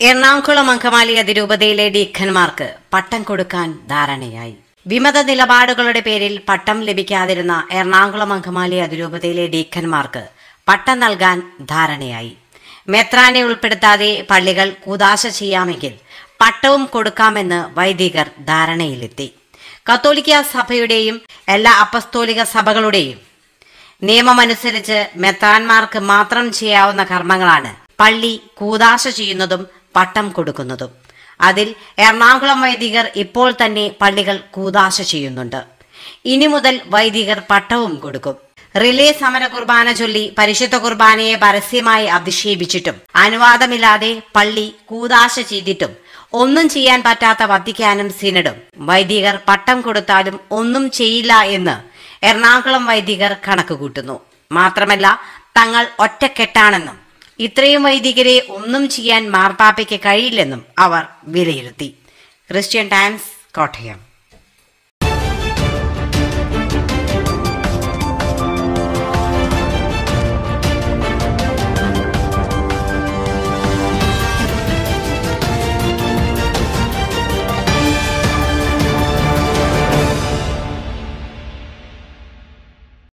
എറണാകുളം അങ്കമാലി അതിരൂപതയിലെ ഡീഖന്മാർക്ക് പട്ടം കൊടുക്കാൻ ധാരണയായി വിമത നിലപാടുകളുടെ പേരിൽ പട്ടം ലഭിക്കാതിരുന്ന എറണാകുളം അങ്കമാലി അതിരൂപതയിലെ ഡീഖന്മാർക്ക് പട്ടം നൽകാൻ ധാരണയായി മെത്രാനെ ഉൾപ്പെടുത്താതെ പള്ളികൾ കൂതാശ ചെയ്യാമെങ്കിൽ പട്ടവും കൊടുക്കാമെന്ന് വൈദികർ ധാരണയിലെത്തി കത്തോലിക്ക സഭയുടെയും എല്ലാ അപ്പസ്തോലിക സഭകളുടെയും നിയമമനുസരിച്ച് മെത്രാന്മാർക്ക് മാത്രം ചെയ്യാവുന്ന കർമ്മങ്ങളാണ് പള്ളി കൂതാശ ചെയ്യുന്നതും പട്ടം കൊടുക്കുന്നതും അതിൽ എറണാകുളം വൈദികർ ഇപ്പോൾ തന്നെ പള്ളികൾ കൂതാശ ചെയ്യുന്നുണ്ട് ഇനി മുതൽ വൈദികർ പട്ടവും കൊടുക്കും റിലേ സമര കുർബാന ചൊല്ലി പരിശുദ്ധ കുർബാനയെ പരസ്യമായി അധിക്ഷേപിച്ചിട്ടും അനുവാദമില്ലാതെ പള്ളി കൂതാശ ചെയ്തിട്ടും ഒന്നും ചെയ്യാൻ പറ്റാത്ത വത്തിക്കാനും സിനഡും വൈദികർ പട്ടം കൊടുത്താലും ഒന്നും ചെയ്യില്ല എന്ന് എറണാകുളം വൈദികർ കണക്കുകൂട്ടുന്നു മാത്രമല്ല തങ്ങൾ ഒറ്റക്കെട്ടാണെന്നും ഇത്രയും വൈദികരെ ഒന്നും ചെയ്യാൻ മാർപ്പാപ്പയ്ക്ക് കഴിയില്ലെന്നും അവർ വിലയിരുത്തി ക്രിസ്ത്യൻ ടൈംസ് കോട്ടയം